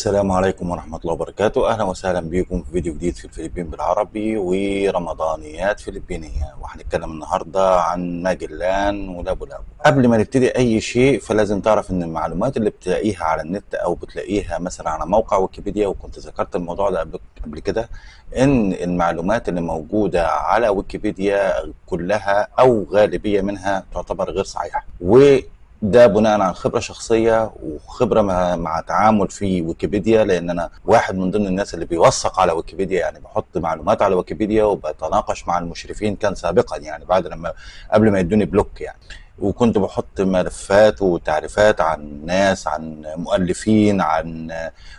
السلام عليكم ورحمة الله وبركاته أهلا وسهلا بكم في فيديو جديد في الفلبين بالعربي ورمضانيات فلبينية وهنتكلم النهاردة عن ماجلان ولابو لابو قبل ما نبتدي أي شيء فلازم تعرف إن المعلومات اللي بتلاقيها على النت أو بتلاقيها مثلا على موقع ويكيبيديا وكنت ذكرت الموضوع ده قبل- قبل كده إن المعلومات اللي موجودة على ويكيبيديا كلها أو غالبية منها تعتبر غير صحيحة و ده بناء عن خبره شخصيه وخبره مع, مع تعامل في ويكيبيديا لان انا واحد من ضمن الناس اللي بيوثق على ويكيبيديا يعني بحط معلومات على ويكيبيديا وبتناقش مع المشرفين كان سابقا يعني بعد لما قبل ما يدوني بلوك يعني وكنت بحط ملفات وتعريفات عن ناس عن مؤلفين عن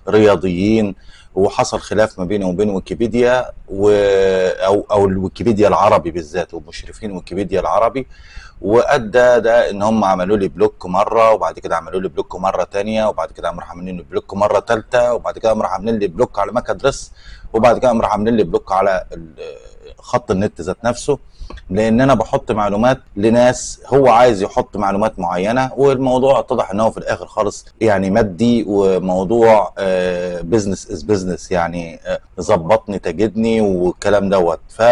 رياضيين وحصل خلاف ما بيني وبين ويكيبيديا و او او الويكيبيديا العربي بالذات ومشرفين ويكيبيديا العربي وادى ده ان هم عملوا لي بلوك مره وبعد كده عملوا لي بلوك مره تانية وبعد كده قاموا عاملين لي بلوك مره ثالثه وبعد كده قاموا عاملين لي بلوك على ماك ادرس وبعد كده قاموا عاملين لي بلوك على ال- خط النت ذات نفسه لان انا بحط معلومات لناس هو عايز يحط معلومات معينه والموضوع اتضح ان هو في الاخر خالص يعني مادي وموضوع بزنس از بزنس يعني آه، ظبطني تجدني والكلام دوت ف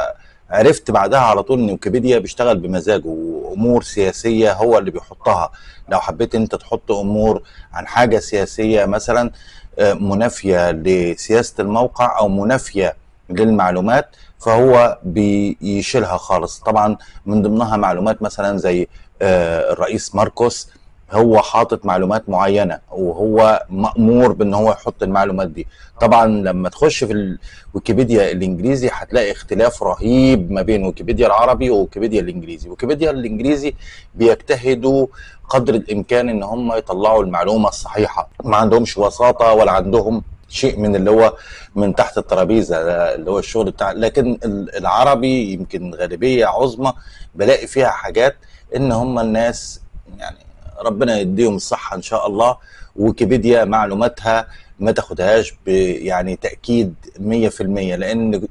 عرفت بعدها على طول ان ويكيبيديا بيشتغل بمزاجه وامور سياسيه هو اللي بيحطها لو حبيت انت تحط امور عن حاجه سياسيه مثلا آه، منافيه لسياسه الموقع او منافيه للمعلومات فهو بيشيلها خالص طبعا من ضمنها معلومات مثلا زي آه، الرئيس ماركوس هو حاطط معلومات معينه وهو مامور بان هو يحط المعلومات دي طبعا لما تخش في الويكيبيديا الانجليزي هتلاقي اختلاف رهيب ما بين ويكيبيديا العربي وويكيبيديا الانجليزي ويكيبيديا الانجليزي بيجتهدوا قدر الامكان ان هم يطلعوا المعلومه الصحيحه ما عندهمش وساطه ولا عندهم شيء من اللي هو من تحت الترابيزه ده اللي هو الشغل بتاع لكن ال- العربي يمكن غالبيه عظمى بلاقي فيها حاجات ان هم الناس يعني ربنا يديهم الصحه ان شاء الله ويكيبيديا معلوماتها ما تاخدهاش ب يعني تاكيد 100% لان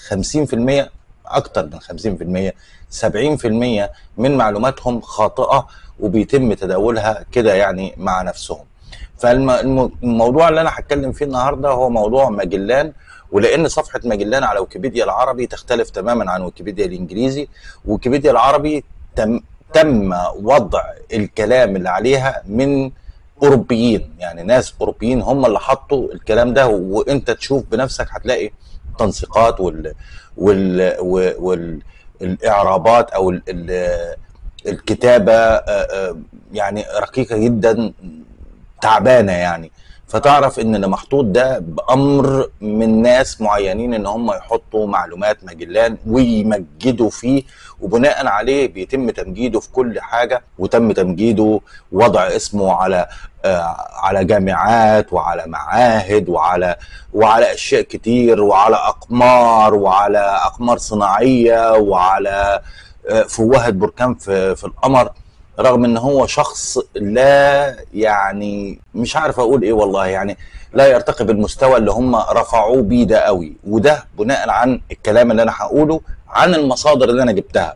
50% اكتر من 50% 70% من معلوماتهم خاطئه وبيتم تداولها كده يعني مع نفسهم فالموضوع اللي انا هتكلم فيه النهارده هو موضوع ماجلان ولان صفحه ماجلان على ويكيبيديا العربي تختلف تماما عن ويكيبيديا الانجليزي ويكيبيديا العربي تم تم وضع الكلام اللي عليها من اوروبيين يعني ناس اوروبيين هم اللي حطوا الكلام ده وانت تشوف بنفسك هتلاقي تنسيقات وال وال وال, وال الاعرابات او ال ال الكتابه آه، آه، يعني رقيقه جدا تعبانه يعني فتعرف ان اللي محطوط ده بامر من ناس معينين ان هم يحطوا معلومات ماجلان ويمجدوا فيه وبناء عليه بيتم تمجيده في كل حاجه وتم تمجيده وضع اسمه على آه على جامعات وعلى معاهد وعلى وعلى اشياء كتير وعلى اقمار وعلى اقمار صناعيه وعلى آه فوهه بركان في في القمر رغم ان هو شخص لا يعني مش عارف اقول ايه والله يعني لا يرتقي بالمستوى اللي هم رفعوه بيه ده قوي وده بناء عن الكلام اللي انا هقوله عن المصادر اللي انا جبتها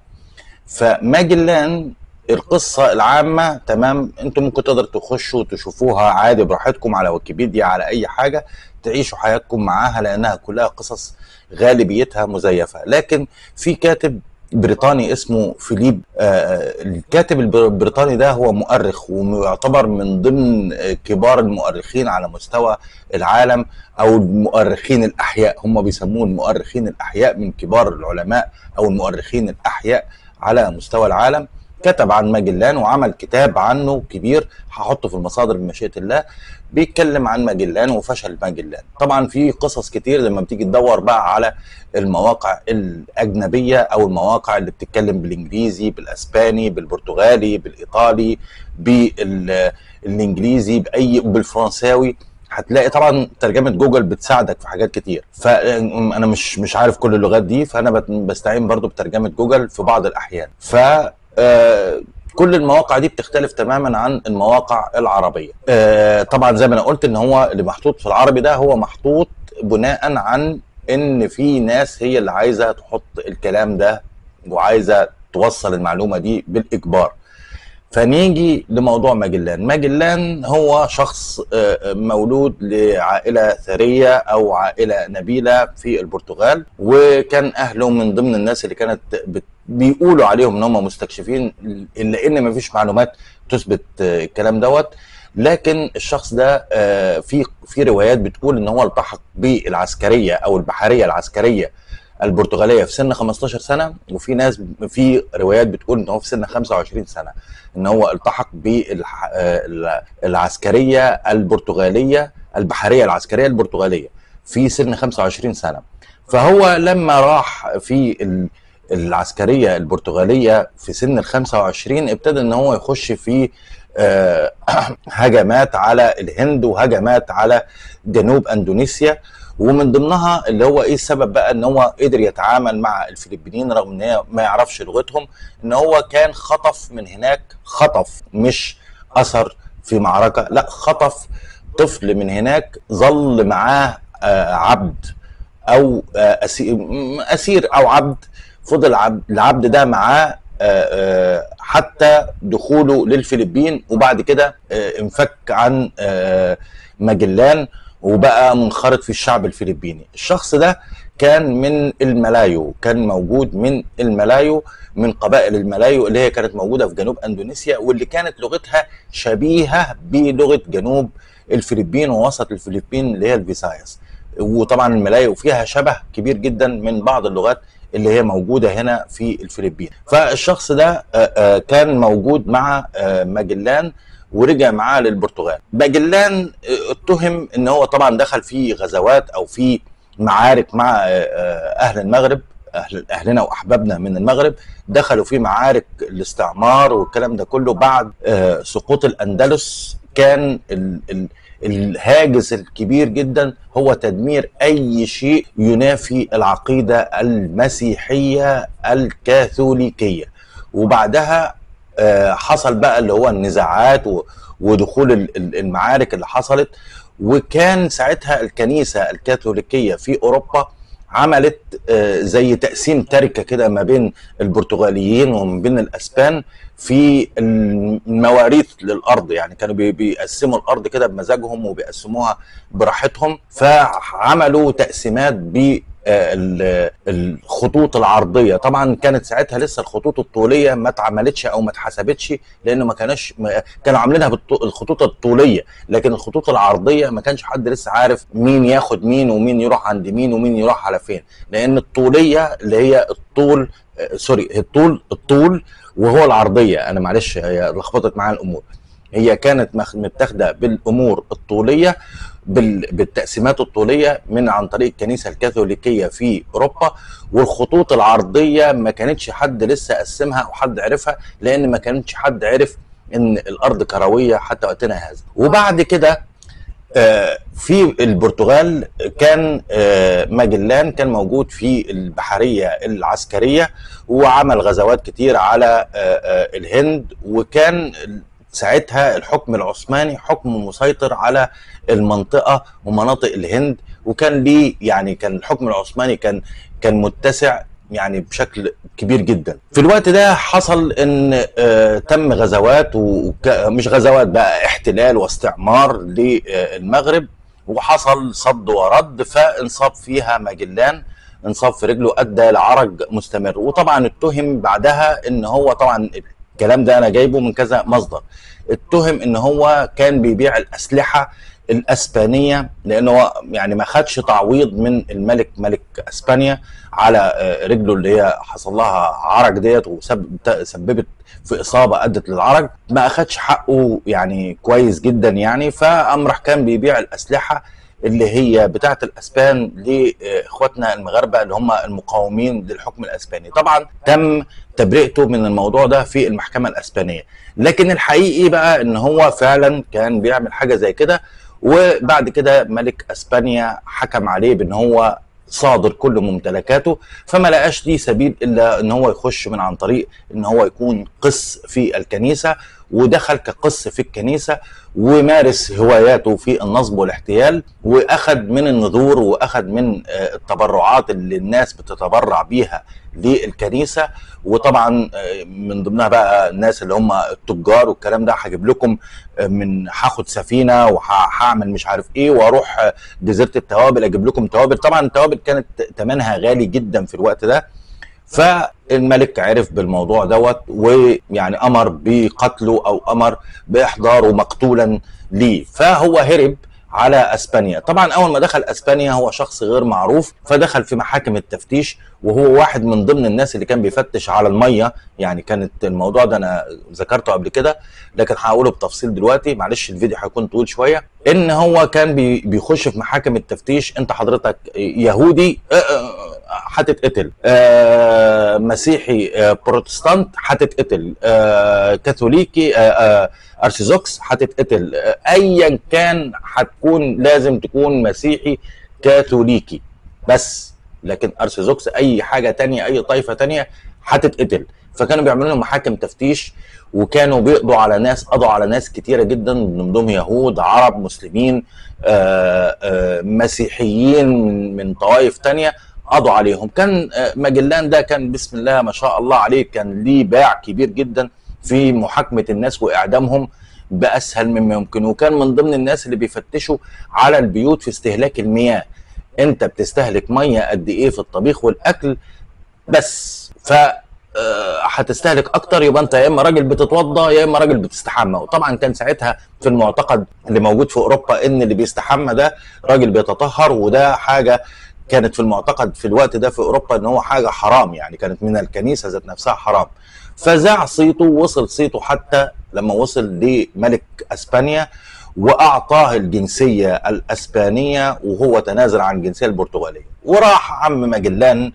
فماجلان القصة العامة تمام انتم ممكن تقدروا تخشوا تشوفوها عادي براحتكم على ويكيبيديا على اي حاجة تعيشوا حياتكم معاها لانها كلها قصص غالبيتها مزيفة لكن في كاتب بريطاني اسمه فيليب آه الكاتب البريطاني ده هو مؤرخ ويعتبر من ضمن كبار المؤرخين على مستوى العالم او المؤرخين الاحياء هم بيسموه المؤرخين الاحياء من كبار العلماء او المؤرخين الاحياء على مستوى العالم كتب عن ماجلان وعمل كتاب عنه كبير هحطه في المصادر بمشيئه الله بيتكلم عن ماجلان وفشل ماجلان طبعا في قصص كتير لما بتيجي تدور بقى على المواقع الاجنبيه او المواقع اللي بتتكلم بالانجليزي بالاسباني بالبرتغالي بالايطالي بالانجليزي باي بالفرنساوي هتلاقي طبعا ترجمه جوجل بتساعدك في حاجات كتير فانا مش مش عارف كل اللغات دي فانا بستعين برضو بترجمه جوجل في بعض الاحيان ف آه كل المواقع دي بتختلف تماما عن المواقع العربيه آه طبعا زي ما انا قلت ان هو اللي محطوط في العربي ده هو محطوط بناء عن ان في ناس هي اللي عايزه تحط الكلام ده وعايزه توصل المعلومه دي بالاجبار فنيجي لموضوع ماجلان ماجلان هو شخص آه، مولود لعائلة ثرية أو عائلة نبيلة في البرتغال وكان أهله من ضمن الناس اللي كانت بت بيقولوا عليهم ان هم مستكشفين الا ان مفيش معلومات تثبت آه، الكلام دوت لكن الشخص ده آه، في في روايات بتقول ان هو التحق بالعسكريه او البحريه العسكريه البرتغاليه في سن 15 سنه وفي ناس في روايات بتقول ان هو في سن 25 سنه ان هو التحق بالعسكريه البرتغاليه البحريه العسكريه البرتغاليه في سن 25 سنه فهو لما راح في العسكريه البرتغاليه في سن ال 25 ابتدى ان هو يخش في آه، هجمات على الهند وهجمات على جنوب اندونيسيا ومن ضمنها اللي هو ايه السبب بقى ان هو قدر يتعامل مع الفلبينيين رغم ان هي ما يعرفش لغتهم ان هو كان خطف من هناك خطف مش اثر في معركه لا خطف طفل من هناك ظل معاه آه، عبد او آه، اسير او عبد فضل العبد ده معاه حتى دخوله للفلبين وبعد كده انفك عن ماجلان وبقى منخرط في الشعب الفلبيني الشخص ده كان من الملايو كان موجود من الملايو من قبائل الملايو اللي هي كانت موجودة في جنوب أندونيسيا واللي كانت لغتها شبيهة بلغة جنوب الفلبين ووسط الفلبين اللي هي الفيسايس وطبعا الملايو فيها شبه كبير جدا من بعض اللغات اللي هي موجودة هنا في الفلبين فالشخص ده كان موجود مع ماجلان ورجع معاه للبرتغال باجلان آه، اتهم ان هو طبعا دخل في غزوات او في معارك مع آه، آه، اهل المغرب اهل اهلنا واحبابنا من المغرب دخلوا في معارك الاستعمار والكلام ده كله بعد سقوط الاندلس كان الهاجس الكبير جدا هو تدمير اي شيء ينافي العقيده المسيحيه الكاثوليكيه وبعدها آه، حصل بقى اللي هو النزاعات ودخول المعارك اللي حصلت وكان ساعتها الكنيسه الكاثوليكيه في اوروبا عملت آه، زي تقسيم تركه كده ما بين البرتغاليين وما بين الاسبان في المواريث للارض يعني كانوا بيقسموا الارض كده بمزاجهم وبيقسموها براحتهم فعملوا تقسيمات ب الخطوط العرضيه طبعا كانت ساعتها لسه الخطوط الطوليه ما اتعملتش او ما اتحسبتش لانه ما كانش كانوا عاملينها بالخطوط الطوليه لكن الخطوط العرضيه ما كانش حد لسه عارف مين ياخد مين ومين يروح عند مين ومين يروح على فين لان الطوليه اللي هي الطول آه، سوري الطول الطول وهو العرضيه انا معلش هي لخبطت معايا الامور هي كانت متاخده بالامور الطوليه بالتقسيمات الطوليه من عن طريق الكنيسه الكاثوليكيه في اوروبا والخطوط العرضيه ما كانتش حد لسه قسمها او حد عرفها لان ما كانش حد عرف ان الارض كرويه حتى وقتنا هذا وبعد كده آه، في البرتغال كان آه، ماجلان كان موجود في البحريه العسكريه وعمل غزوات كتير على آه، الهند وكان ساعتها الحكم العثماني حكم مسيطر على المنطقه ومناطق الهند وكان ليه يعني كان الحكم العثماني كان كان متسع يعني بشكل كبير جدا في الوقت ده حصل ان آه تم غزوات ومش غزوات بقى احتلال واستعمار للمغرب وحصل صد ورد فانصاب فيها ماجلان انصاب في رجله ادى لعرج مستمر وطبعا اتهم بعدها ان هو طبعا الكلام ده انا جايبه من كذا مصدر اتهم ان هو كان بيبيع الاسلحه الاسبانيه لانه هو يعني ما خدش تعويض من الملك ملك اسبانيا على آه، رجله اللي هي حصل لها عرج ديت وسببت في اصابه ادت للعرج ما اخدش حقه يعني كويس جدا يعني فقام راح كان بيبيع الاسلحه اللي هي بتاعه الاسبان لاخواتنا المغاربه اللي هم المقاومين للحكم الاسباني طبعا تم تبرئته من الموضوع ده في المحكمه الاسبانيه لكن الحقيقي بقى ان هو فعلا كان بيعمل حاجه زي كده وبعد كده ملك اسبانيا حكم عليه بان هو صادر كل ممتلكاته فما لقاش ليه سبيل الا ان هو يخش من عن طريق ان هو يكون قس في الكنيسه ودخل كقس في الكنيسه ومارس هواياته في النصب والاحتيال واخذ من النذور واخذ من آه، التبرعات اللي الناس بتتبرع بيها للكنيسه وطبعا آه، من ضمنها بقى الناس اللي هم التجار والكلام ده هجيب لكم آه، من هاخد سفينه وهعمل مش عارف ايه واروح جزيره التوابل اجيب لكم توابل طبعا التوابل كانت ثمنها غالي جدا في الوقت ده فالملك عرف بالموضوع دوت ويعني امر بقتله او امر باحضاره مقتولا ليه فهو هرب على اسبانيا طبعا اول ما دخل اسبانيا هو شخص غير معروف فدخل في محاكم التفتيش وهو واحد من ضمن الناس اللي كان بيفتش على الميه يعني كانت الموضوع ده انا ذكرته قبل كده لكن هقوله بتفصيل دلوقتي معلش الفيديو هيكون طويل شويه ان هو كان بيخش في محاكم التفتيش انت حضرتك يهودي آه، آه، هتتقتل آه مسيحي آه بروتستانت هتتقتل آه كاثوليكي آه آه ارثوذكس هتتقتل آه ايا كان هتكون لازم تكون مسيحي كاثوليكي بس لكن ارثوذكس اي حاجه تانية اي طائفه تانية هتتقتل فكانوا بيعملوا لهم محاكم تفتيش وكانوا بيقضوا على ناس قضوا على ناس كتيره جدا من ضمنهم يهود عرب مسلمين آآ آآ مسيحيين من, من طوائف تانية قضوا عليهم كان آه، ماجلان ده كان بسم الله ما شاء الله عليه كان ليه باع كبير جدا في محاكمه الناس واعدامهم باسهل مما يمكن وكان من ضمن الناس اللي بيفتشوا على البيوت في استهلاك المياه انت بتستهلك ميه قد ايه في الطبيخ والاكل بس ف آه، هتستهلك اكتر يبقى انت يا اما راجل بتتوضى يا اما راجل بتستحمى وطبعا كان ساعتها في المعتقد اللي موجود في اوروبا ان اللي بيستحمى ده راجل بيتطهر وده حاجه كانت في المعتقد في الوقت ده في اوروبا ان هو حاجه حرام يعني كانت من الكنيسه ذات نفسها حرام فزع صيته وصل صيته حتى لما وصل لملك اسبانيا واعطاه الجنسيه الاسبانيه وهو تنازل عن الجنسيه البرتغاليه وراح عم ماجلان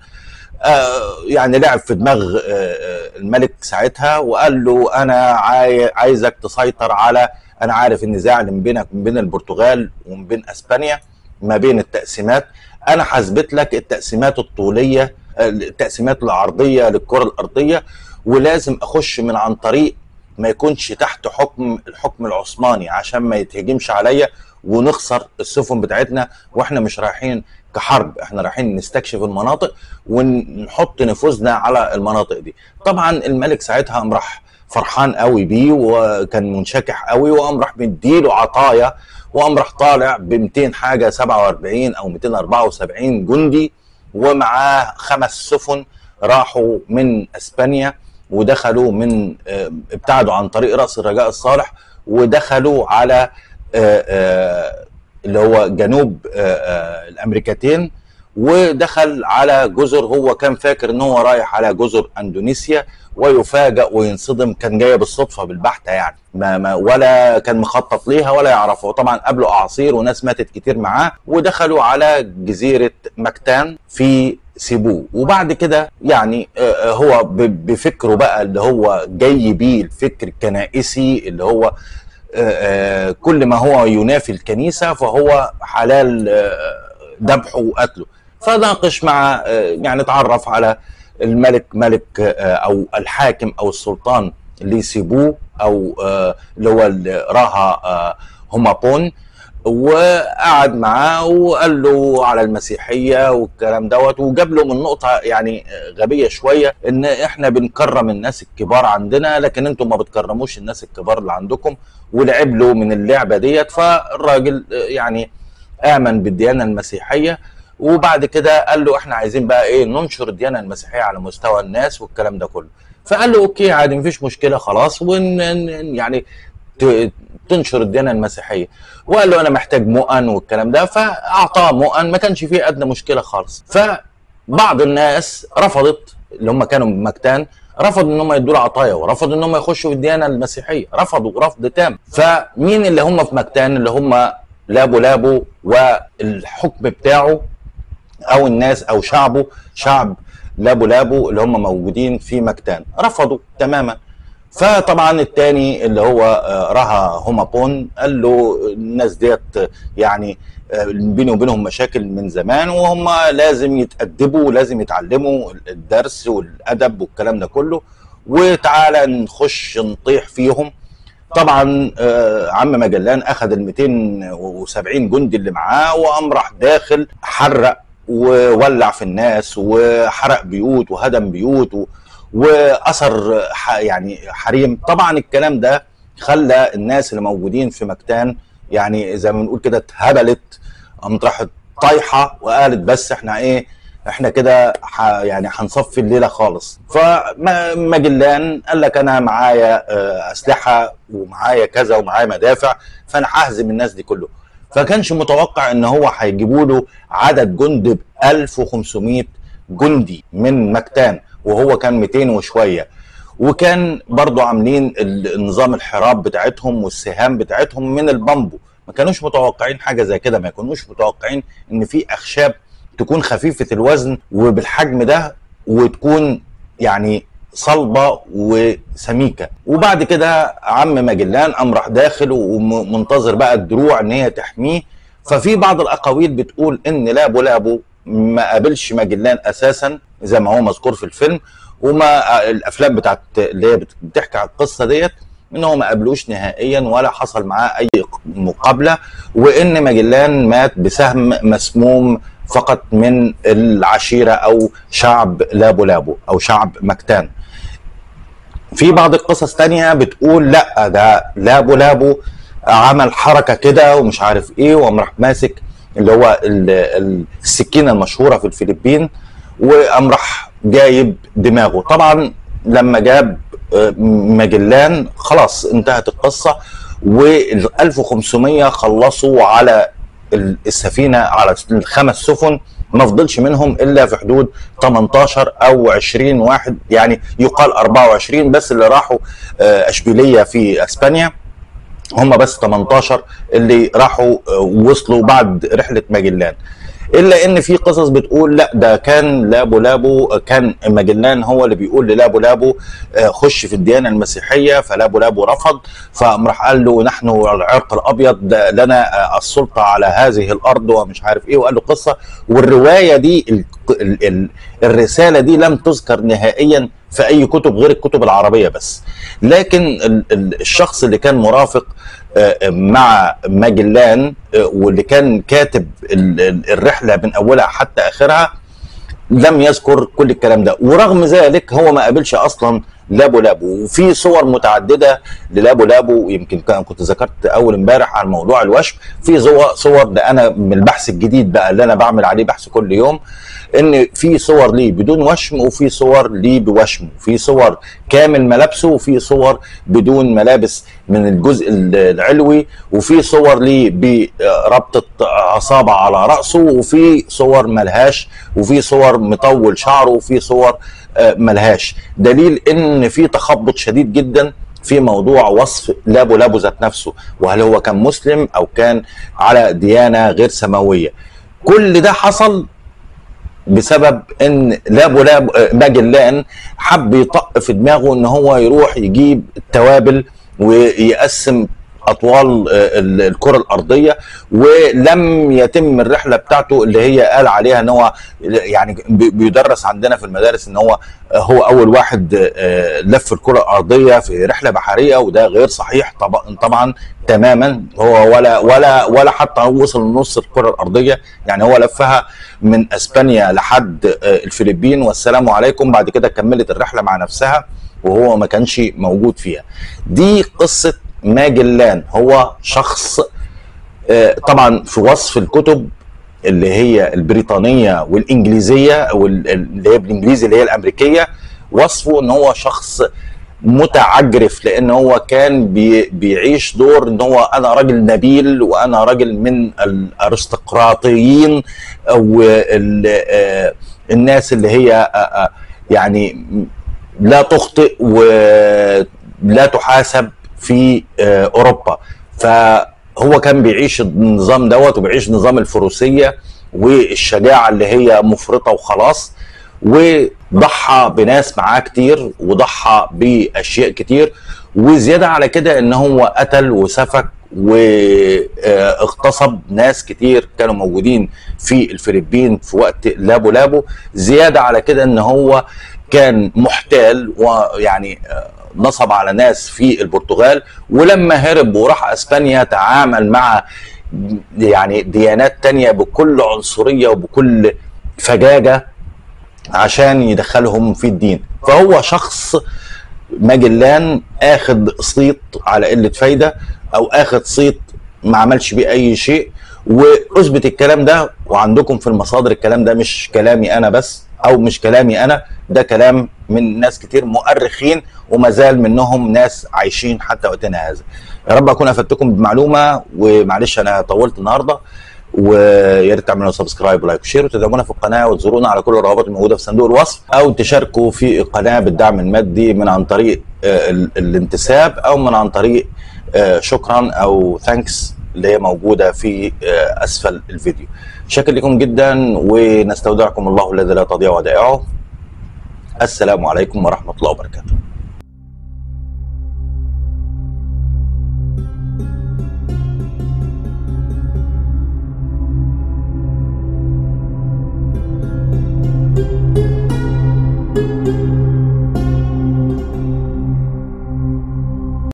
آه يعني لعب في دماغ آه, آه، الملك ساعتها وقال له انا عايزك تسيطر على انا عارف النزاع اللي بينك وبين بين البرتغال ومن بين اسبانيا ما بين التقسيمات انا حاسبت لك التقسيمات الطوليه التقسيمات العرضيه للكره الارضيه ولازم اخش من عن طريق ما يكونش تحت حكم الحكم العثماني عشان ما يتهجمش عليا ونخسر السفن بتاعتنا واحنا مش رايحين كحرب احنا رايحين نستكشف المناطق ونحط نفوذنا على المناطق دي طبعا الملك ساعتها قام راح فرحان قوي بيه وكان منشكح قوي وقام راح مديله عطايا وقام راح طالع ب 200 حاجه 47 او 274 جندي ومعاه خمس سفن راحوا من اسبانيا ودخلوا من آه، ابتعدوا عن طريق راس الرجاء الصالح ودخلوا على آه، آه، اللي هو جنوب الامريكتين ودخل على جزر هو كان فاكر ان هو رايح على جزر اندونيسيا ويفاجأ وينصدم كان جايه بالصدفه بالبحته يعني ما, ما ولا كان مخطط ليها ولا يعرفه وطبعا قابله اعاصير وناس ماتت كتير معاه ودخلوا على جزيره مكتان في سيبوه وبعد كده يعني آه، آه، هو بفكره بقى اللي هو جاي بيه الفكر الكنائسي اللي هو آه، كل ما هو ينافي الكنيسه فهو حلال ذبحه وقتله فناقش مع يعني اتعرف على الملك ملك آه، او الحاكم او السلطان اللي سيبوه او آه، اللي هو راها آه، هومابون وقعد معاه وقال له على المسيحيه والكلام دوت وجاب له من نقطه يعني غبيه شويه ان احنا بنكرم الناس الكبار عندنا لكن انتم ما بتكرموش الناس الكبار اللي عندكم ولعب له من اللعبه ديت فالراجل يعني امن بالديانه المسيحيه وبعد كده قال له احنا عايزين بقى ايه ننشر الديانه المسيحيه على مستوى الناس والكلام ده كله فقال له اوكي عادي مفيش مشكله خلاص ون يعني تنشر الديانه المسيحيه وقال له انا محتاج مؤن والكلام ده فاعطاه مؤن ما كانش فيه ادنى مشكله خالص فبعض الناس رفضت اللي هم كانوا مكتان رفضوا ان هم يدوا له عطايا ورفضوا ان هم يخشوا في الديانه المسيحيه رفضوا رفض تام فمين اللي هم في مكتان اللي هم لابو لابو والحكم بتاعه او الناس او شعبه شعب لابو لابو اللي هم موجودين في مكتان رفضوا تماما فطبعا الثاني اللي هو آه، رها هوما بون قال له الناس ديت يعني آه، بيني وبينهم مشاكل من زمان وهم لازم يتأدبوا ولازم يتعلموا الدرس والأدب والكلام ده كله وتعالى نخش نطيح فيهم طبعا آه، عم مجلان اخذ ال 270 جندي اللي معاه وقام راح داخل حرق وولع في الناس وحرق بيوت وهدم بيوت و... واثر ح... يعني حريم طبعا الكلام ده خلى الناس اللي موجودين في مكتان يعني زي ما بنقول كده اتهبلت قامت راحت طايحه وقالت بس احنا ايه احنا كده ح- يعني هنصفي الليله خالص فماجلان قال لك انا معايا آه، اسلحه ومعايا كذا ومعايا مدافع فانا ههزم الناس دي كله فكانش متوقع ان هو هيجيبوا له عدد جند ب 1500 جندي من مكتان وهو كان 200 وشويه وكان برضو عاملين ال- نظام الحراب بتاعتهم والسهام بتاعتهم من البامبو ما كانوش متوقعين حاجه زي كده ما يكونوش متوقعين ان في اخشاب تكون خفيفه الوزن وبالحجم ده وتكون يعني صلبه وسميكه وبعد كده عم ماجلان قام راح داخل ومنتظر بقى الدروع ان هي تحميه ففي بعض الاقاويل بتقول ان لابو لابو ما قابلش ماجلان اساسا زي ما هو مذكور في الفيلم وما الافلام بتاعت اللي هي بت- بتحكي عن القصه ديت ان هو ما قابلوش نهائيا ولا حصل معاه اي مقابله وان ماجلان مات بسهم مسموم فقط من العشيره او شعب لابو لابو او شعب مكتان في بعض القصص تانية بتقول لا ده لابو لابو عمل حركة كده ومش عارف ايه وقام راح ماسك اللي هو ال- ال- السكينة المشهورة في الفلبين وقام راح جايب دماغه طبعا لما جاب آه، ماجلان خلاص انتهت القصة وال 1500 خلصوا على ال- السفينة على الخمس سفن ما فضلش منهم الا في حدود 18 او 20 واحد يعني يقال 24 بس اللي راحوا آه، اشبيليه في اسبانيا هم بس 18 اللي راحوا آه، وصلوا بعد رحله ماجلان الا ان في قصص بتقول لا ده كان لابو لابو كان ماجلان هو اللي بيقول للابو لابو آه، خش في الديانه المسيحيه فلابو لابو رفض فقام راح قال له نحن العرق الابيض ده لنا آه، السلطه على هذه الارض ومش عارف ايه وقال له قصه والروايه دي ال ال ال الرساله دي لم تذكر نهائيا في اي كتب غير الكتب العربيه بس لكن ال- ال- الشخص اللي كان مرافق آه، مع ماجلان آه، واللي كان كاتب ال- ال- الرحله من اولها حتى اخرها لم يذكر كل الكلام ده ورغم ذلك هو ما قابلش اصلا لابو لابو وفي صور متعدده للابو لابو يمكن كان كنت ذكرت اول امبارح عن موضوع الوشم في صور صور ده انا من البحث الجديد بقى اللي انا بعمل عليه بحث كل يوم ان في صور ليه بدون وشم وفي صور ليه بوشم في صور كامل ملابسه وفي صور بدون ملابس من الجزء العلوي وفي صور ليه بربطه عصابه على راسه وفي صور ملهاش وفي صور مطول شعره وفي صور آه، ملهاش دليل ان في تخبط شديد جدا في موضوع وصف لابو لابو ذات نفسه وهل هو كان مسلم او كان على ديانه غير سماويه كل ده حصل بسبب ان لابو لاب آه، ماجلان حب يطق في دماغه ان هو يروح يجيب التوابل ويقسم اطوال آه، ال- الكره الارضيه ولم يتم الرحله بتاعته اللي هي قال عليها ان هو يعني بي- بيدرس عندنا في المدارس ان هو آه، هو اول واحد آه، لف الكره الارضيه في رحله بحريه وده غير صحيح طبعا طبعا تماما هو ولا ولا ولا حتى وصل لنص الكره الارضيه يعني هو لفها من اسبانيا لحد آه، الفلبين والسلام عليكم بعد كده كملت الرحله مع نفسها وهو ما كانش موجود فيها دي قصه ماجلان هو شخص آه، طبعا في وصف الكتب اللي هي البريطانيه والانجليزيه وال- اللي هي بالانجليزي اللي هي الامريكيه وصفه ان هو شخص متعجرف لان هو كان بي بيعيش دور ان هو انا راجل نبيل وانا راجل من الارستقراطيين او ال- آه، الناس اللي هي آه، آه، يعني لا تخطئ ولا تحاسب في آه، اوروبا فهو كان بيعيش النظام دوت وبيعيش نظام الفروسيه والشجاعه اللي هي مفرطه وخلاص وضحى بناس معاه كتير وضحى باشياء كتير وزياده على كده ان هو قتل وسفك واغتصب ناس كتير كانوا موجودين في الفلبين في وقت لابو لابو زياده على كده ان هو كان محتال ويعني آه، نصب على ناس في البرتغال ولما هرب وراح اسبانيا تعامل مع يعني ديانات تانية بكل عنصرية وبكل فجاجة عشان يدخلهم في الدين فهو شخص ماجلان اخد صيت على قلة فايدة او اخد صيت ما عملش بيه اي شيء واثبت الكلام ده وعندكم في المصادر الكلام ده مش كلامي انا بس او مش كلامي انا ده كلام من ناس كتير مؤرخين وما زال منهم ناس عايشين حتى وقتنا هذا يا رب اكون افدتكم بمعلومه ومعلش انا طولت النهارده ويا ريت تعملوا سبسكرايب ولايك وشير وتدعمونا في القناه وتزورونا على كل الروابط الموجوده في صندوق الوصف او تشاركوا في القناه بالدعم المادي من عن طريق آه، الانتساب او من عن طريق آه، شكرا او ثانكس اللي هي موجوده في آه، اسفل الفيديو شكرا لكم جدا ونستودعكم الله الذي لا تضيع ودائعه السلام عليكم ورحمه الله وبركاته